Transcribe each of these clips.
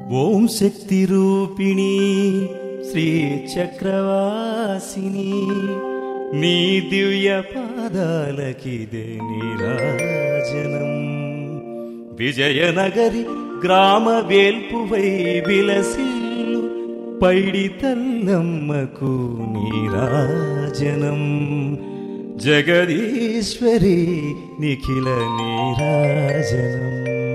ఓం శక్తి రూపిణి శ్రీ చక్రవాసిని నీ దివ్య పాదాలకిదే నీరాజనం విజయనగరి గ్రామ వేల్పువై విలసిల్లు పైడి తల్లమ్మకు నీరాజనం జగదీశ్వరి నిఖిల నీరాజనం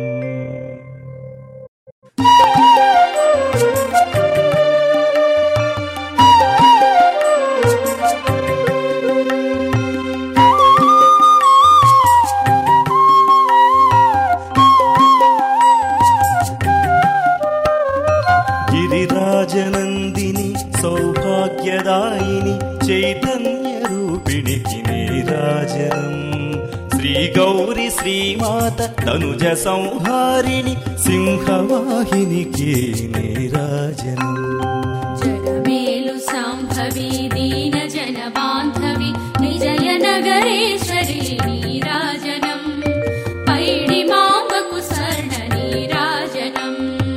గిరిరాజనందిని సౌభాగ్యదాయిని చైతన్య రూపిణికి నీరాజనం శ్రీ గౌరి శ్రీమాత తనుజ సంహారిణి సింహవాహినికి నీరాజనం జగమేలు సాంభవి దీన జన బాంధవి విజయ నగరేశ్వరి నీరాజనం పైడి మాంబకు స్వర్ణ నీరాజనం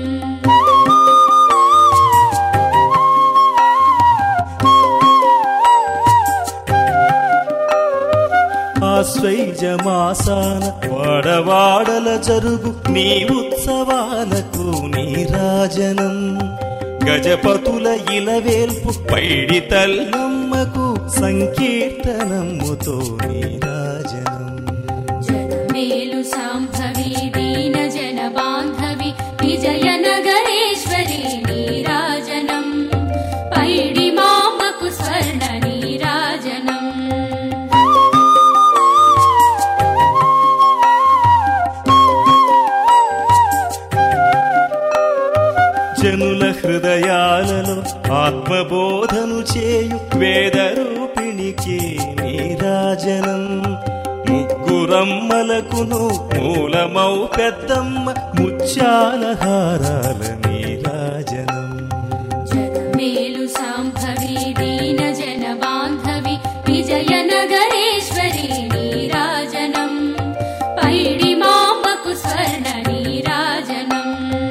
ఆశ్వైజమాసాన వాడవాడల జరుగు నీ ఉత్సవాలకు నీరాజనం గజపతుల ఇలవేల్పు పైడి తల్లమ్మకు సంకీర్తనముతో నీరాజనం జగమేలు సాంభవి దీన జన బాంధవి విజయ నగరేశ్వరి నీరాజనం పైడి మాంబకు స్వర్ణ నీరాజనం జనుల హృదయాలలో ఆత్మబోధను చేయు వేదరూపిణికి నీరాజనం ముగ్గురమ్మలకును మూలమౌ పెద్దమ్మ ముత్యాల హారాల నీరాజనం జగమేలు సాంభవి దీన జన బాంధవి విజయ నగరేశ్వరి నీరాజనం పైడి మాంబకు స్వర్ణ నీరాజనం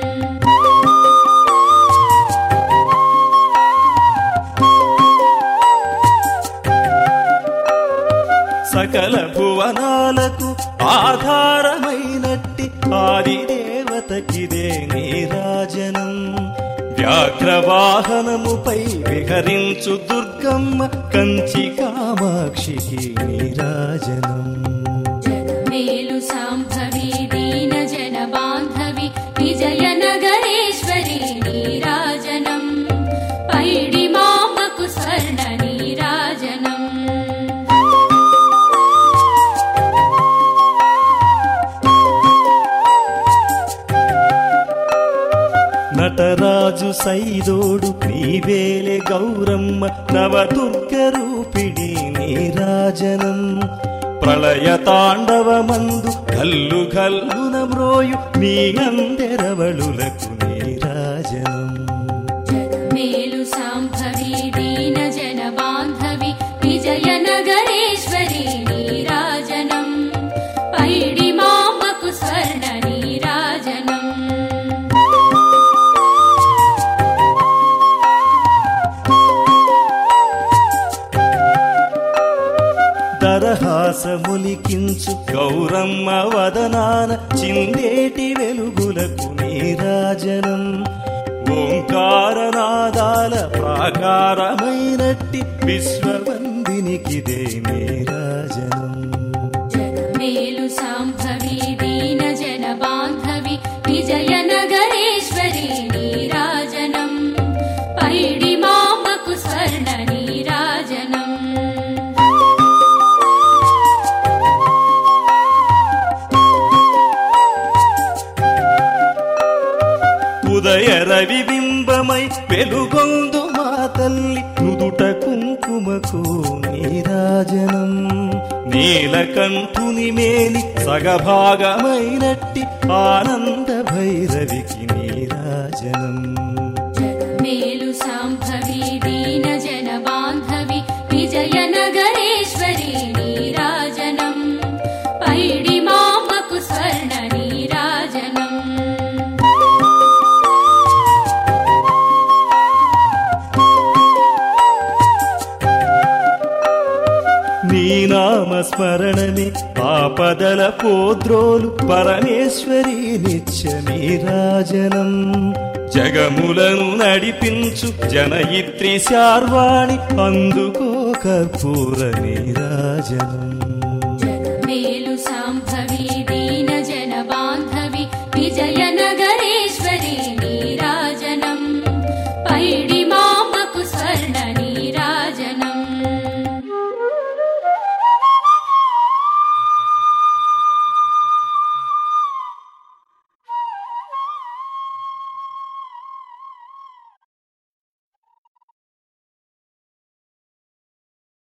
సకల భువనాలకు ఆధారమైనట్టి ఆది దేవతకిదే నీరాజనం వ్యాఘ్రవాహనముపై విహరించు దుర్గమ్మ కంచి కామాక్షికి నీరాజనం జగమేలు సాంభవి దీన జన బాంధవి విజయ నగరేశ్వరి నీరాజనం పైడి మాంబకు స్వర్ణ నీరాజనం నటరాజు సైదోడు నీవేలే గౌరమ్మ నవదుర్గ రూపిణి నీరాజనం ప్రళయ తాండవమందు గల్లు గల్లున మ్రోయు నీ అందెరవళులకు నీరాజనం జగమేలు సాంభవి దీన జన బాంధవి విజయ నగరేశ్వరి నీరాజనం పైడి మాంబకు స్వర్ణ నీరాజనం దరహాసములికించు గౌరమ్మ వదనాన చిందేటి వెలుగులకు నీరాజనం ఓంకారనాదాల ప్రాకారమైనట్టి విశ్వవందినికిదే నీరాజనం జగమేలు సాంభవి దీన జన బాంధవి విజయ నగరేశ్వరి నీరాజనం పైడి మాంబకు స్వర్ణ నీరాజనం ఉదయ రవి బింబమై వెలుగొందు మా తల్లి నుదుట కుంకుమకు నీరాజనం నీలకంఠుని మేని సగభాగమైనట్టి ఆనంద భైరవికి నీరాజనం జగమేలు సాంభవి దీన జన బాంధవి విజయ నగరేశ్వరి నీరాజనం పైడి మాంబకు స్వర్ణ నీరాజనం నీ నామ స్మరణమే ఆపదల పోద్రోలు పరమేశ్వరి నిత్య నీరాజనం జగములను నడిపించు జనయిత్రి శార్వాణి అందుకో కర్పూర నీరాజనం జగమేలు సాంభవి దీన జన బాంధవి విజయనగర